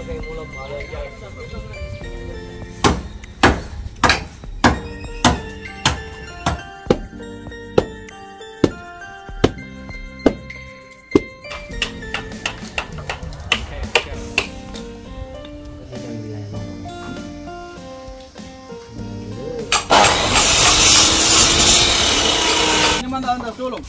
கை மூலம் அதை வச்சு Ini mana anda tolong?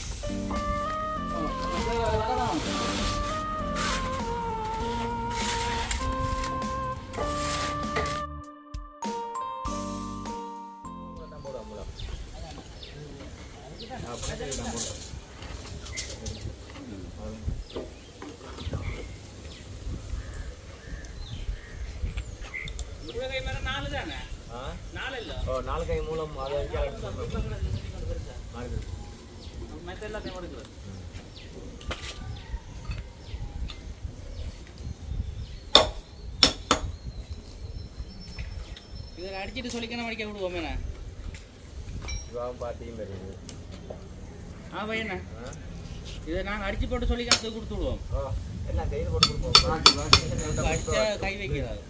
ஆ? ஓ நாலு கை மூலம் அதை வச்சு நாலு கை. இதில் அடிச்சிட்டு சொல்லிக்கணும் படிக்க விடுவோமே இவாவும் பாட்டியும் தெரியுது ஆ பையண்ணா ஆ? இதை நாங்கள் அடிச்சு போட்டு சொல்லிக்கிறதுக்கு கொடுத்து விடுவோம் ஓ எல்லாம் கையில் போட்டு கொடுப்போம் அடிச்சா கை வைக்கிறாரு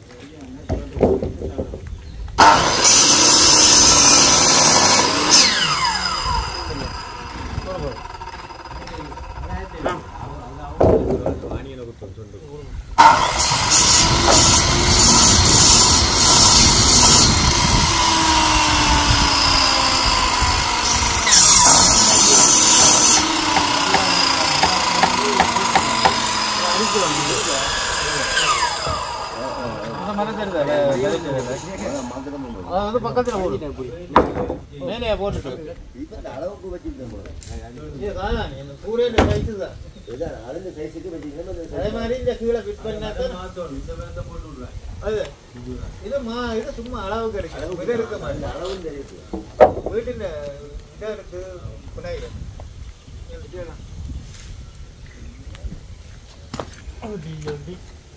ஆனியனை குத்தம் சொல்லு மரம் தெரியுதா? அது வந்து பக்கத்துல போடு. மேலேயே போட்டுட்டு. இது காளான், இந்த கூரே இந்த size தான். அதே மாதிரி இந்த கீழே fit பண்ணாதான் அது. இது மா- இது சும்மா அளவுக்கு இருக்கு. மிக இருக்க மாட்டேன். வீட்டின் இதா இருக்கு, புனையில. அடி, அடி.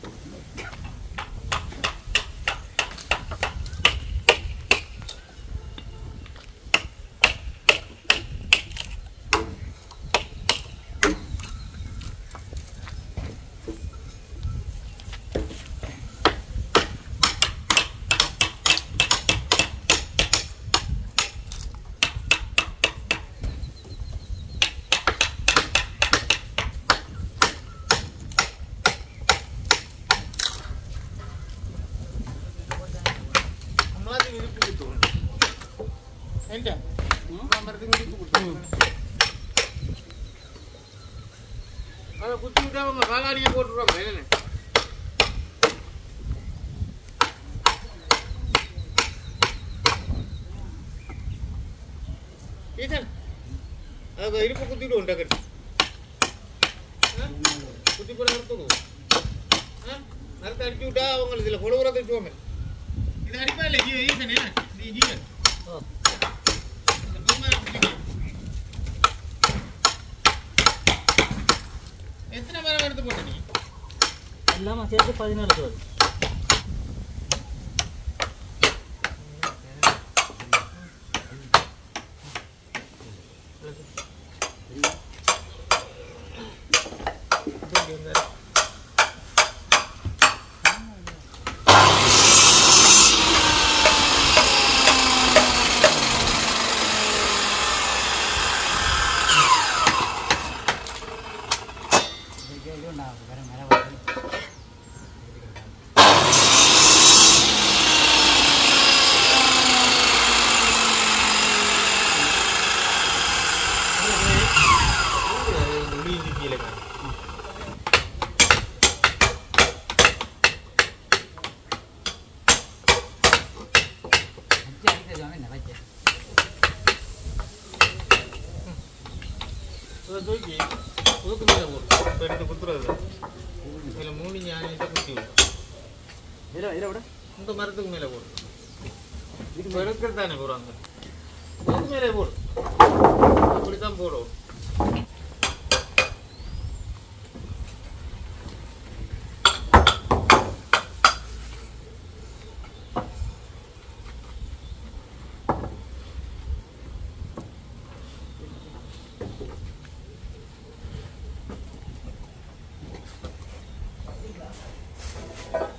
அம்மாவுக்கு இனிப்பு கொடுத்து ஏன்டா மரத்துக்கு இனிப்பு கொடுத்து அதை குத்தி விட்டா அவங்க காலாடியை போட்டுருவாங்க என்னென்ன ஈசன் அதுக்கு இனிப்பு குத்திட்டு உண்டா கட்டு குத்தி போட நிறுத்துங்க நிறுத்த அடிச்சு விட்டா அவங்க இதில் கொழுவுற தச்சுவாங்க இது அடிப்பா இல்லை ஜீவ ஈசன் என்ன நீ ஜீவன் இந்த பொம்மை குத்திக்க. எத்தனை மரம் எடுத்து போட்ட நீ எல்லாமே சேர்த்து பதினாலு வருது அதை தூக்கி புதுக்கு மேலே போடு இப்போ எடுத்து குத்துறது இதில் மூணு ஞானியத்தை குத்தி விடு இதில் இதில் விட இந்த மரத்துக்கு மேலே போடு இப்போ இருக்கிறது தானே போடுறாங்க அதுக்கு மேலே போடு அப்படித்தான் போடும் ஆ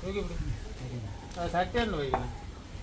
தூக்கி பிடி. அது சட்டைன்னு வைக்கணும்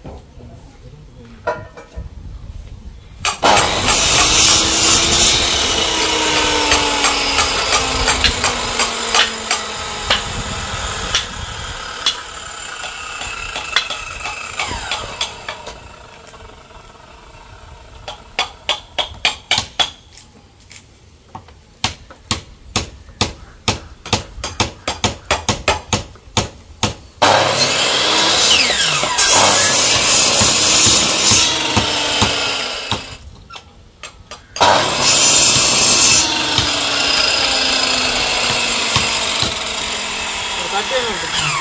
சட்டைன்னு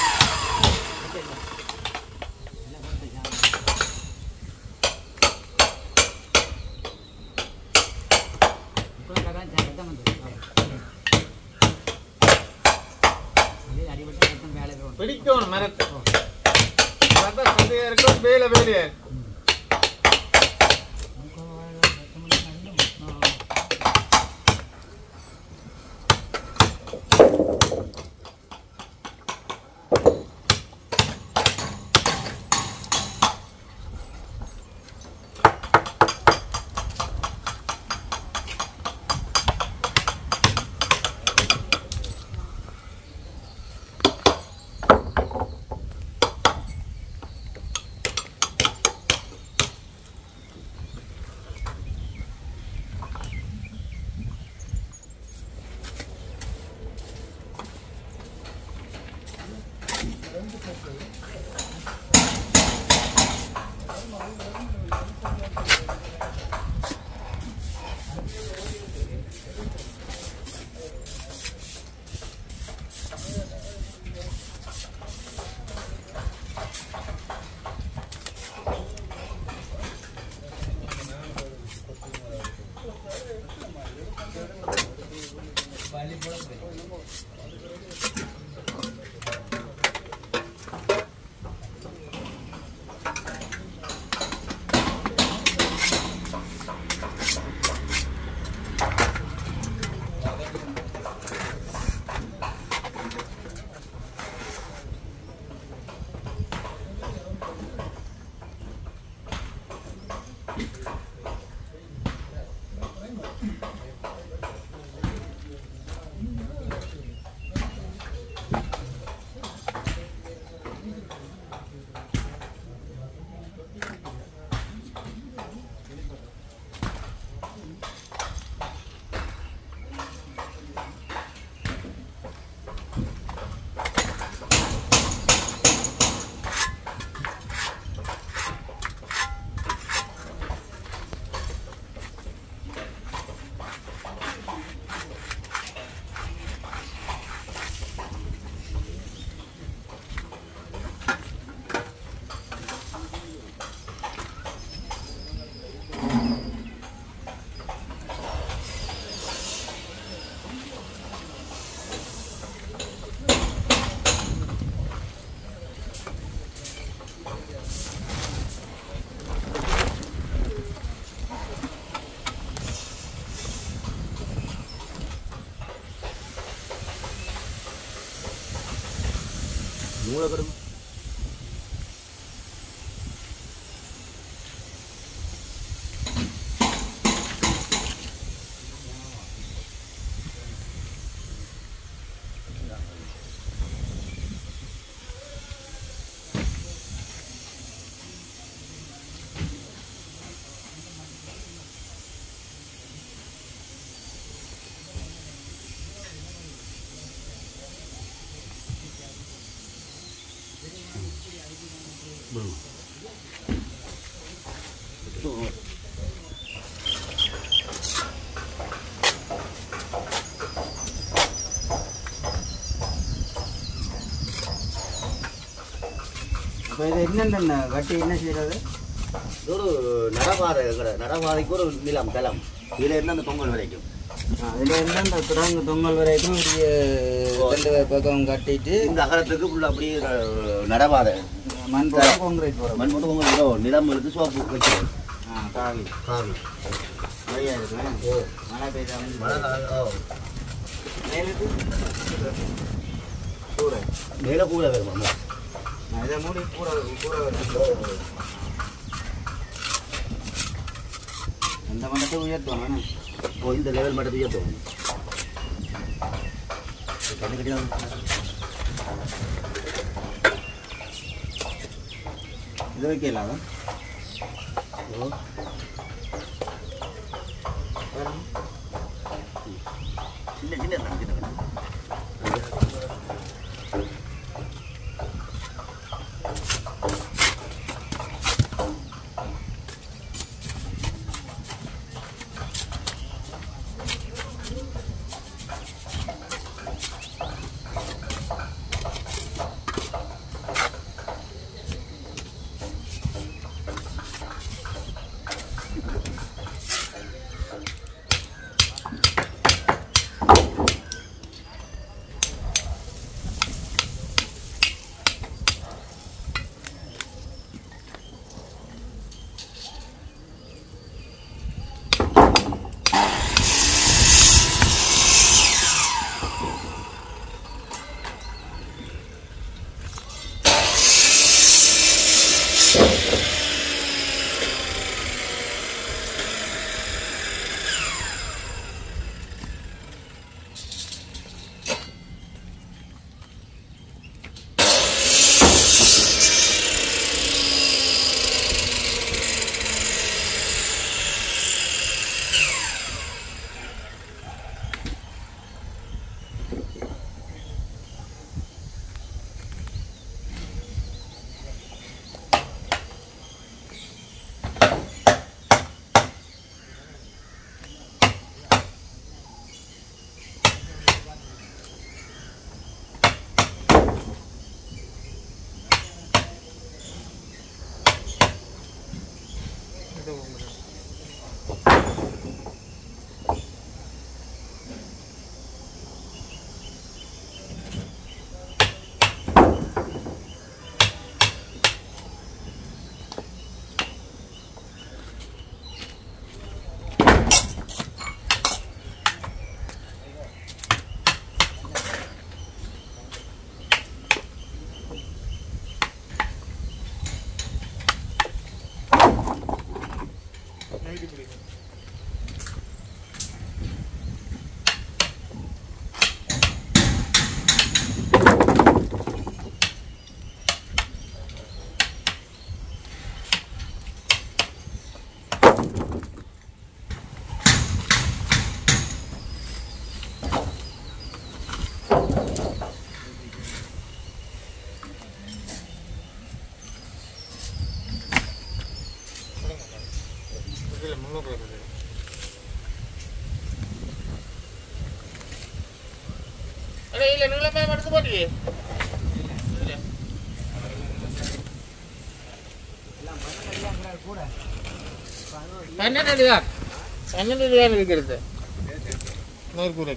பிடிக்கணும் மரத்தை அதான் சந்தையா இருக்கும் வேலை வேலையா இருக்கும் மூலக்கரும் இப்போ இது என்னென்ன வட்டி என்ன செய்கிறது இது ஒரு நடபாதை இருக்கிற நடபாதைக்கு ஒரு நிலம் தலம் இதுல இருந்து அந்த பொங்கல் வரைக்கும் அதில் இருந்து அந்த குரங்கு தொங்கல் வரைக்கும் இப்படியே ரெண்டு பக்கம் கட்டிட்டு இந்த அகலத்துக்கு ஃபுல்லாக அப்படியே அஹ், நடபாதை மண் போட்டு கான்கிரீட் போகிறோம் மண் போட்டு பொங்கல் இதோ நிலங்களுக்கு சோப்பு வைக்கிறோம் ஆ காவி காவி நிறையா இருக்குண்ணே ஓ மழை பெய்தா மழை காலம் ஓ மேலுக்கு கூரை மேலே கூட வேணும் இதை மூடி கூற கூற வச்சு அந்த மட்டத்தை உயர்த்துவாங்க என்ன? ஓ இந்த லெவல் மட்டும் உயர்த்தும் கண்ணு கட்டி இதை வைக்கலாம் ஓ சின்ன சின்ன தான், சின்ன தான். இதுல முன்னூறு வருது அட இல்ல நீளமா எடுத்து போட்டியே பன்னெண்டு அடி தான் பன்னெண்டு அடி தான் இருக்கிறது மேற்கூரை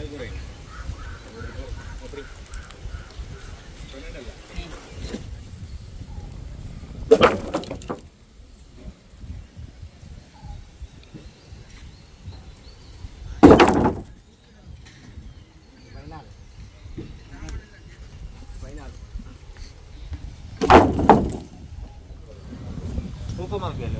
தூக்கமா இருக்கே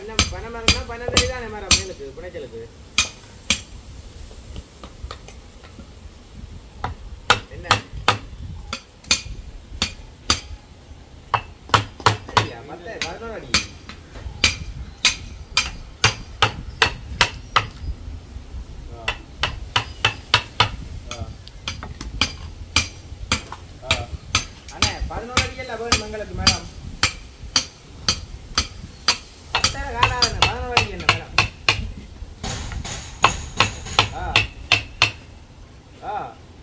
பனை பனை மரம்னா பன்னெண்டு தானே மரம் மேலுக்கு புனைச்சலுக்கு என்ன இல்ல, மத்த பதினோரு அடி ஆ. ஆ. ஆ. அண்ணே பதினோரு அடிக்கல்ல வேணும் எங்களுக்கு மேடம் அத்தனை காணாதுண்ணே பதினோரு அடிக்கு என்ன மேடம் ஆ ஆ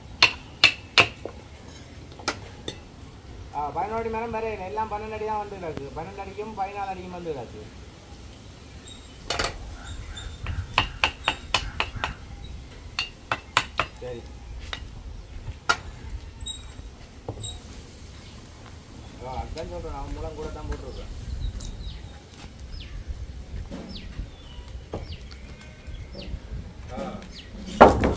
ஆ பதினோரு அடி மேடம் வேறு எல்லாம் பன்னெண்டு அடி தான் வந்து கிடக்கு பன்னெண்டு அடிக்கும் பதினாலு அடிக்கும் வந்து கிடக்கு சரி ஆ அதான் சொல்கிறேன் நான் மூலம் கூட தான் போட்டிருக்கேன் ஆ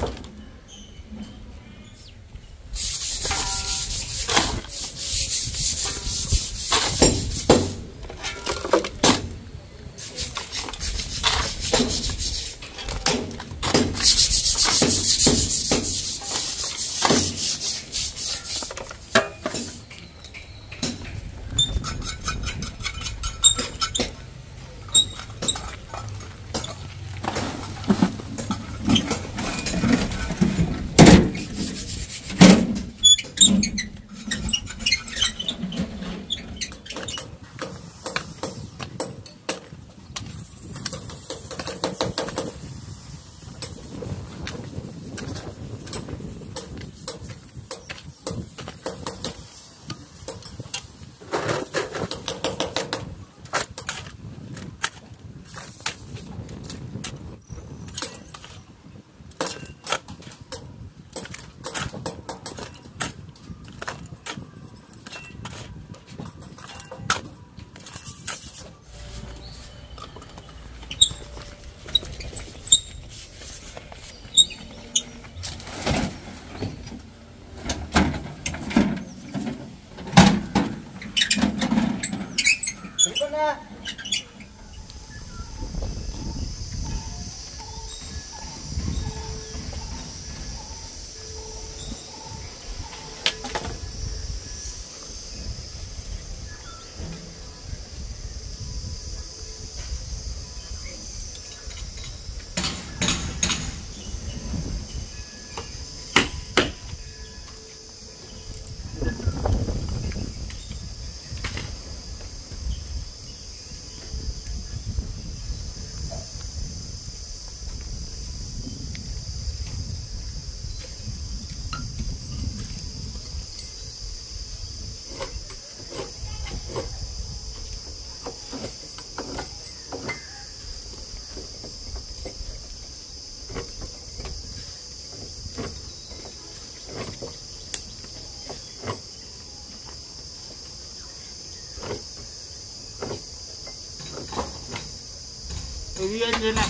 இது ஏன் என்ன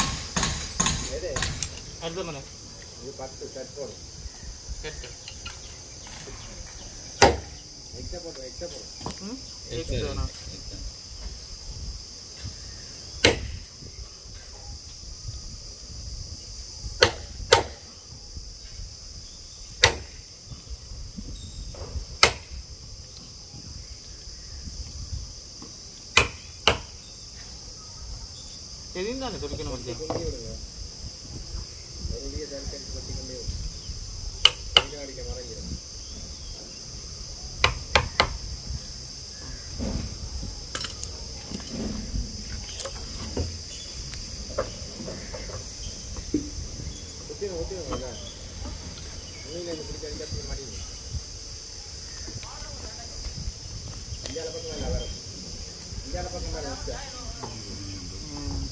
எது அடுத்த மணி இது பத்து செட் போடும் கேட்டு எக்ஸ்ட்ரா போட்டு எக்ஸ்ட்ரா போடும் ம் எக்ஸ்ட்ரா தெரியும் தானே துடிக்கணும் மத்தியம் கொண்டு விடுங்க ஒரு வீடியோ தடுத்து அடிச்சு பற்றி கொண்டே விடும் கொஞ்சம் அடிக்க மறைஞ்சிடும் ஊற்றிடுங்க ஊற்றிடுங்க அதான் உண்மையில் எனக்கு பிடிச்ச அடிக்க மாட்டேங்குது இந்தியாவில் பக்கம் இல்லை வேறு இந்தியாவில் பக்கம் வேறு வச்சா ம்.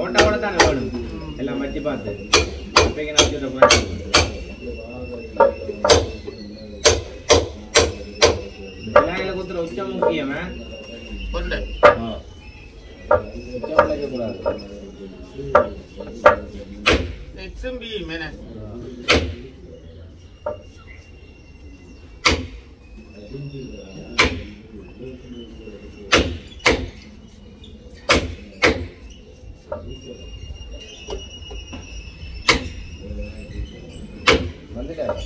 போட்டாவோட தானே வேணும் எல்லாம் வச்சு பார்த்து இப்போக்கு நான் வச்சுட்டு போயிட்டு விநாயகரை குத்துற உச்சம் முக்கியமா கொண்டை உச்சம் வைக்கக்கூடாது எக்ஸும் பி மேன வந்துட்டாரு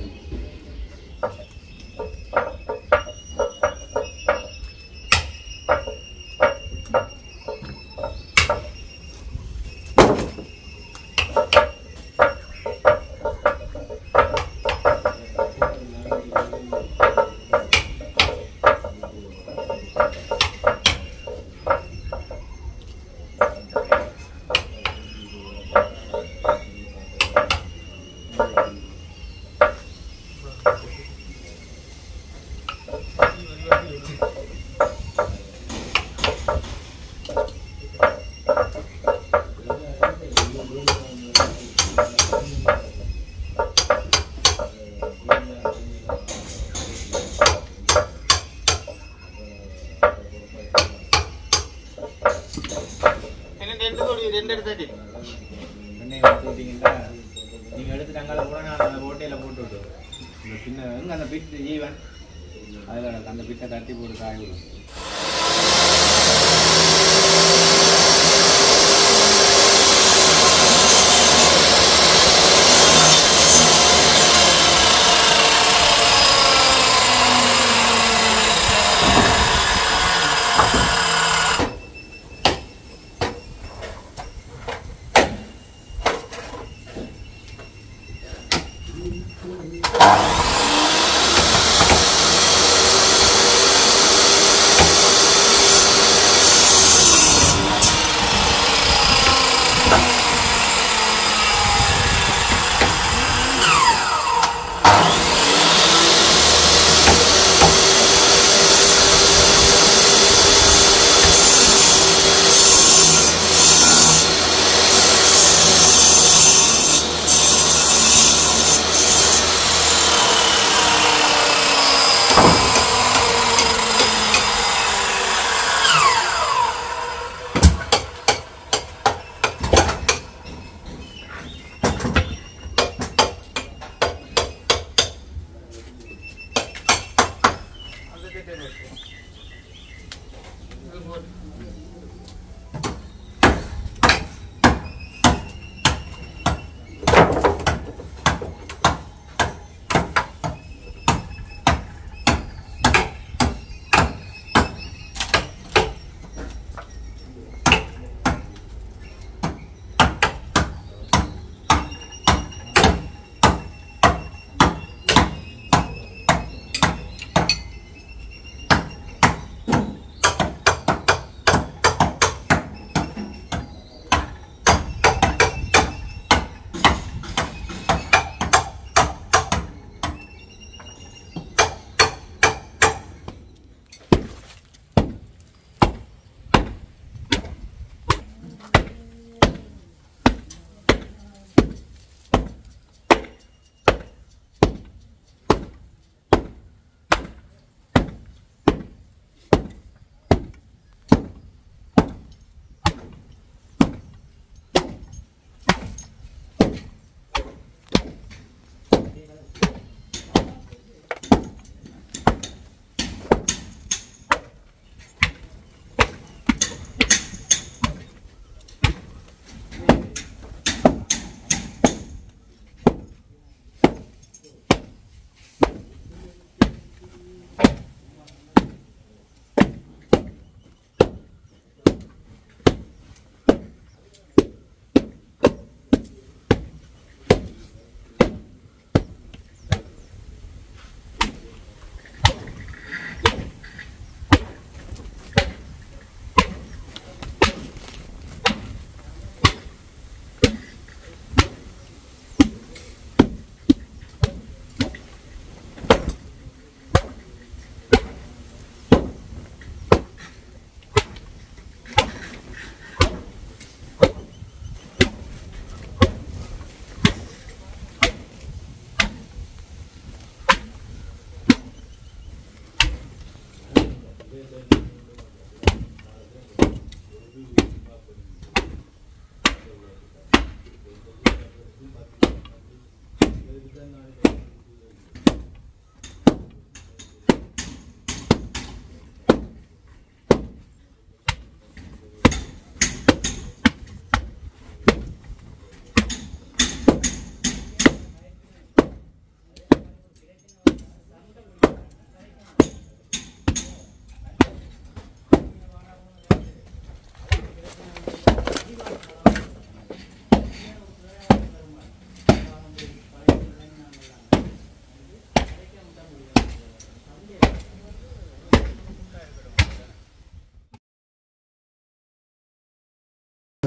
என்ன ரெண்டு கோடி ரெண்டு எடுத்தாச்சு எண்ணெய் ஊற்றி விட்டீங்கன்னா நீங்கள் எடுத்துட்டு அங்கே கூட நான் அந்த ஓட்டையில் போட்டு விட்டு இந்த சின்ன எங்கே அந்த பிட்டு ஜீவன் அதில் அந்த பிட்டை தட்டி போட்டு காய விடும் ஆ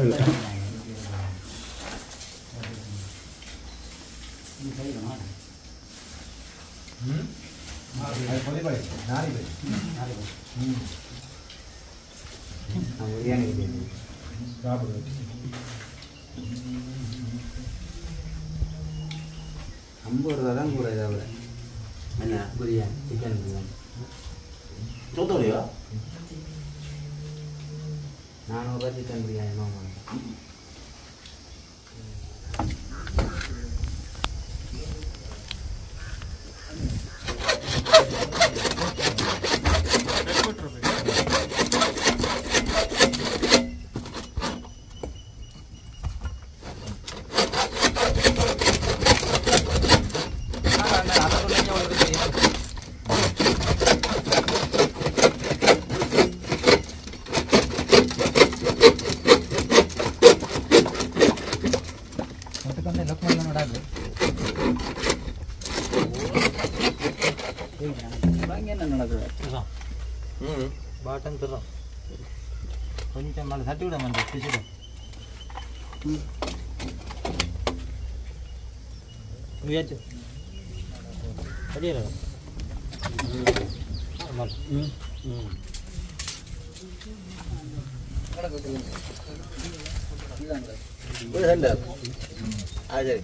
ஐம்பது ரூபா தான் கூட இதை விட என்ன பிரியாணி சிக்கன் பிரியாணி தூத்துக்குடியா நானூறுரூவா சிக்கன் பிரியாணி மாமா என்ன நடக்குது பாட்டன் தர்றோம் கொஞ்சம் மேலே தட்டி விட மாட்டேன் பிடிச்சிடும் முயற்சி அடியில ம் ம் ஒரு ரெண்டு ஆ சரி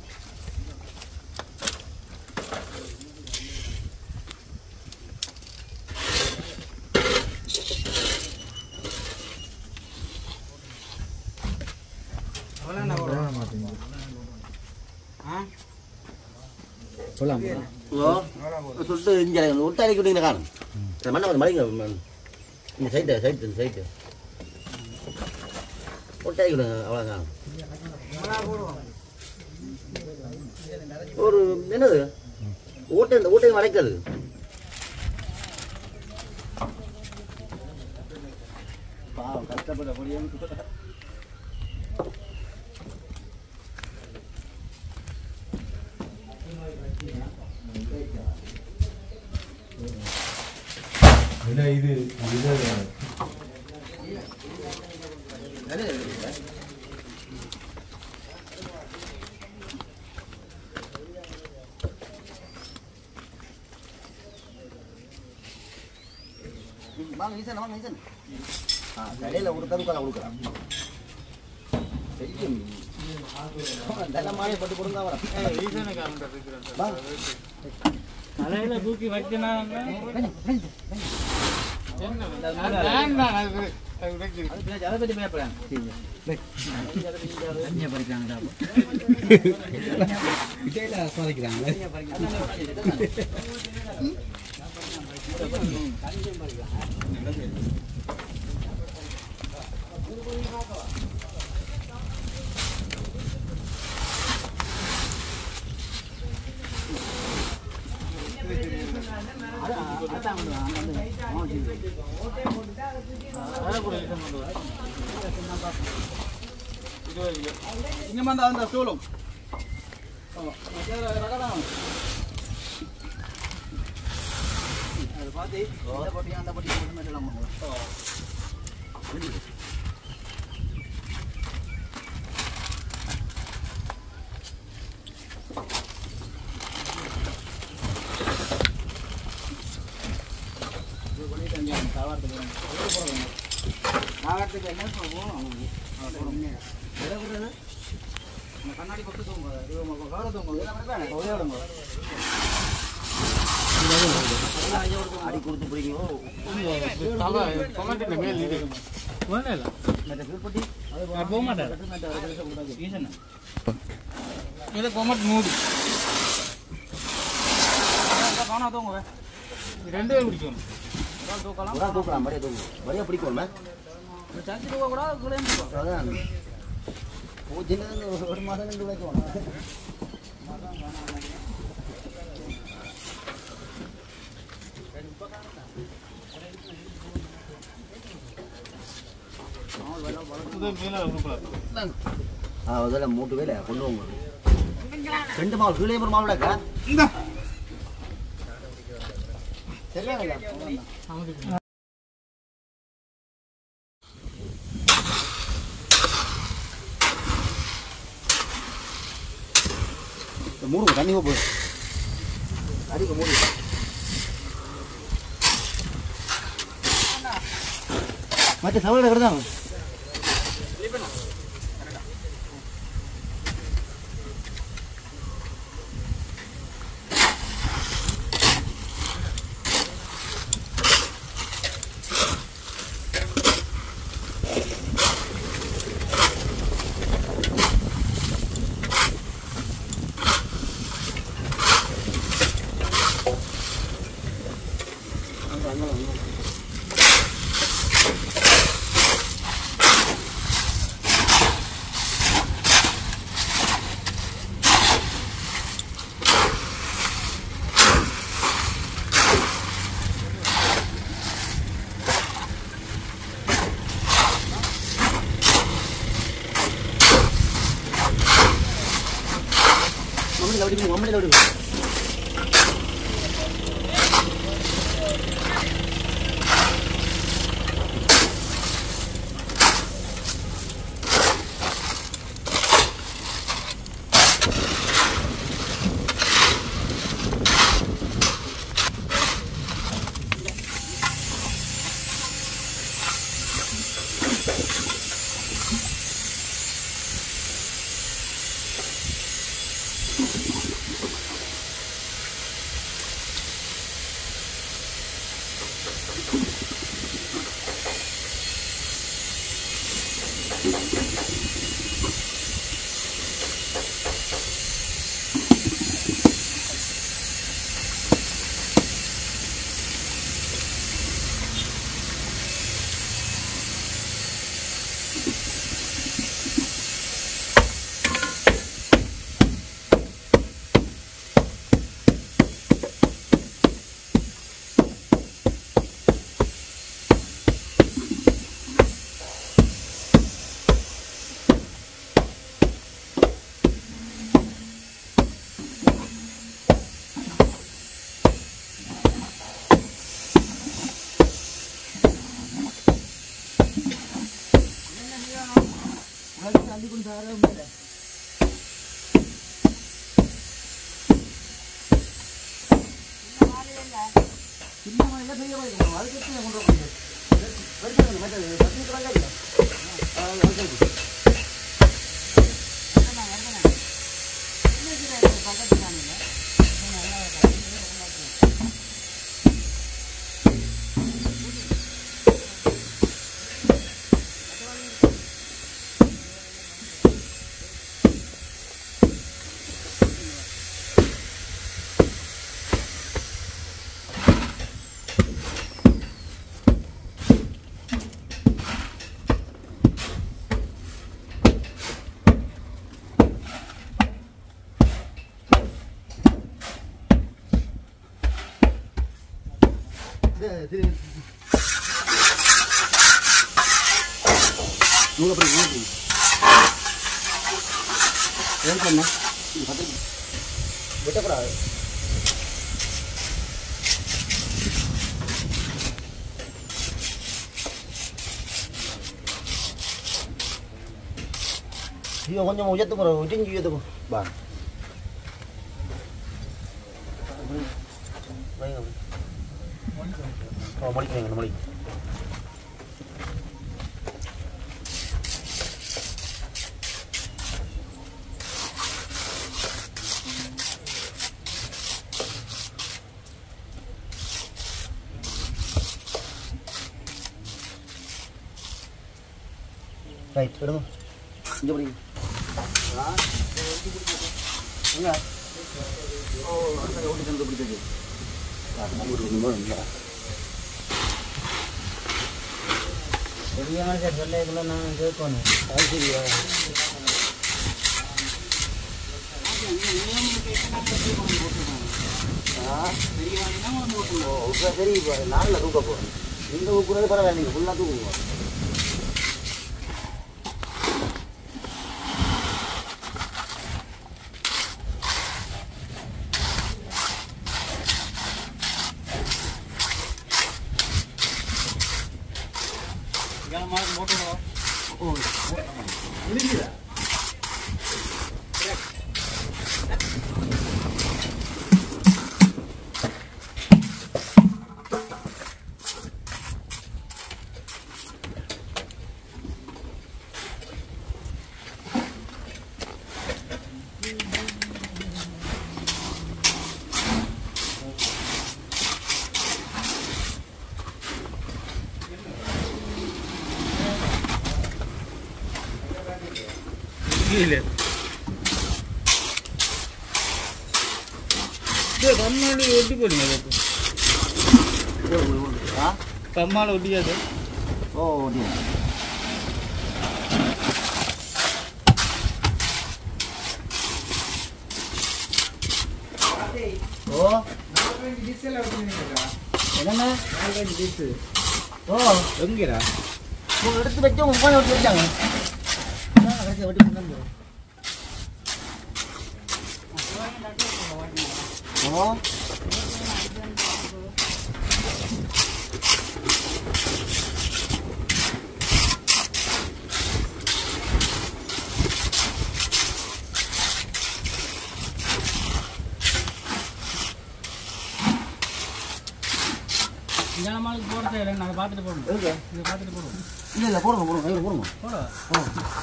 ஓ சுட்டு இங்கே விட்டு அடிக்க விட்டீங்க காணும் சரி, மண்ணை கொஞ்சம் மடிங்க மண். இந்த சைட்டு சைட்டு இந்த சைட்டு விட்டு அடிக்க விடுங்க அவ்வளோ காணும் ஒரு என்னது ஓட்டை இந்த ஓட்டை மறைக்கிறது பாவம் கஷ்டப்பட முடியும் இது இது வாங்க ஈசன் வாங்க ஈசன் ஆ கடையில் கொடுத்தா உட்கார கொடுக்குறான் தெரியும் நல்ல மாலை பட்டு கொடுங்க வர வாங்க தலையில தூக்கி வச்சனா அதை பற்றி பயப்படாங்க தண்ணியை பறிக்கிறாங்க சோதிக்கிறாங்களே இங்க வந்தா அந்த ஸ்டூலும் அது பார்த்து இந்த பொட்டியும் அந்த பொட்டியும் மட்டும் மட்டும் இல்லாமல் காலத்துக்கு என்ன போவோம் கண்ணாடி கொத்து தூங்க கவலை தூங்க விளையாடுங்க அடி கொடுத்து பிடிக்கும் மேல் இது போக மாட்டார் இதை கொமட் மூடு காணா தூங்க ரெண்டு பேர் பிடிக்கணும் தூக்கலாம் ஒரு தூக்கலாம் மடியா தூக்கும் மடியா பிடிக்கணுமே சர்ச்சு தூக்க கூட குறையும் அதான் பூஜைன்னு ஒரு மாதம் ரெண்டு வைக்கணும் ஆ அதெல்லாம் மூட்டு வேலை கொண்டு போங்க ரெண்டு மாவு கீழே ஒரு மாவு விளக்கா சரியா மூடுங்க தண்ணி போகுது அடிக்க மூடு மற்ற சவால் கிடந்தாங்க மம்மடி லவுடி மம்மடி லவுடி நூறு அப்படி நூறு ஏன் பண்ண விட்டக்கூடாது ஐயோ கொஞ்சம் உயர்த்துக்கு இடிஞ்சு உயர்த்துக்கும் பா ஓ மடிக்கிறேங்க மடி ரைட் எடுங்க இங்கே பிடிங்க எங்க ஓ அந்த ஓட்டி தந்து பிடிச்சது தெரியாம சார் சொல்ல நான் கேட்கணும் அது சரியா ஓ இப்போ சரி இப்போ நாளில் தூக்க போகிறேன் நீங்கள் தூக்குறது பரவாயில்ல நீங்கள் ஃபுல்லாக தூக்குங்க ஓ கீழே இது கம்மாடி ஒட்டி போடுங்க அதுக்கு ஆ கம்மால ஒட்டிக்காது ஓ ஓடியா ஓ என்னண்ணா ஓ எங்கடா உங்க எடுத்து வச்சு உங்க போன எடுத்து வச்சாங்க அதான் கடைசியா வெட்டி கொடுத்தாங்க. ஓ ஜனமாளுக்கு போடுறது இல்லை நாங்கள் பார்த்துட்டு போடணும் எங்க? இதை பார்த்துட்டு போடுவோம் இல்ல இல்ல போடுங்க போடுங்க கையில போடுங்க போட ஓ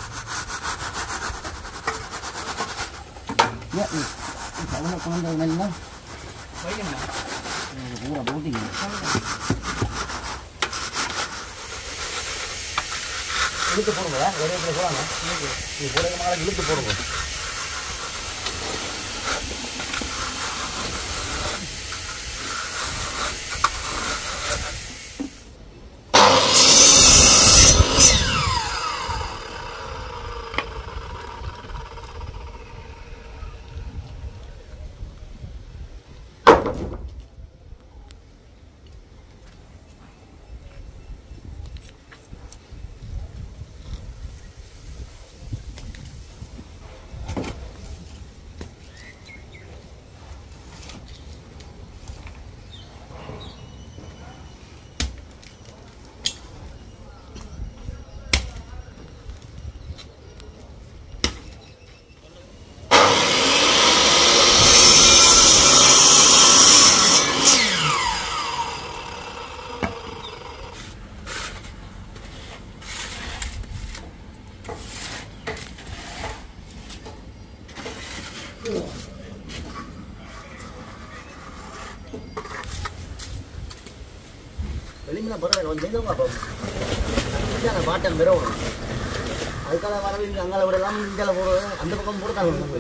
ஏன், ம், சவுண்டை கொண்டு வந்து நல்லா வைக்கணும் இது பூரா போட்டிங்க இழுத்து போடுங்க ஒரே இடத்துல போடாங்க இது போடுற மாதிரி இழுத்து போடுங்க வெளிமீனா பரவாயில்ல கொஞ்சம் எங்கே அப்போ இந்தியால பாட்டம் பெறவும் அதுக்காக வரவே இங்கே அங்கால விடலாம் இந்தியாவில் போடுறது அந்த பக்கம் போடுறாங்க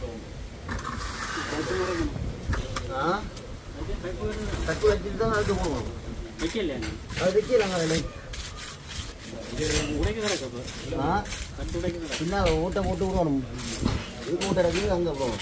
ஆ தட்டு வச்சுட்டு தான் அதுக்கு போடுவோம் வைக்கலையா நீ அது வைக்கலாங்க அதில் உடைக்க கிடக்கு ஆ கட்டு உடைக்க கிடக்கு பின்னால் ஊட்ட போட்டு விடணும் இது ஊட்ட இருக்குது அங்கே போகணும்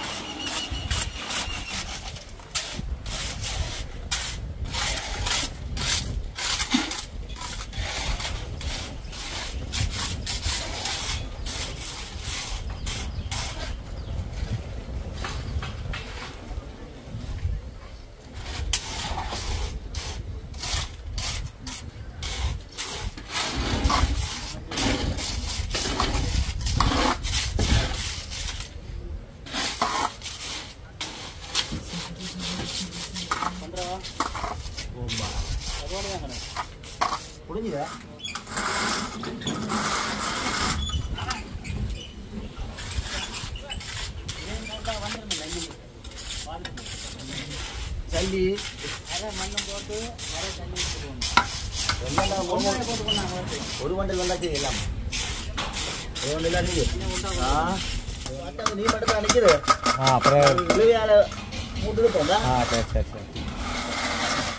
முடிஞ்சுதா சல்லி வெள்ளம் ஒரு- ஒரு வண்டல் வந்தாச்சு எல்லாம் ஒரு வண்டல் எல்லாம் நிக்குது. ஆ அட்டாங்க நீ மட்டும் தான் நிக்குது ஆ அப்புறம் இழுவையால மூட்டு போங்க ஆ சரி சரி சரி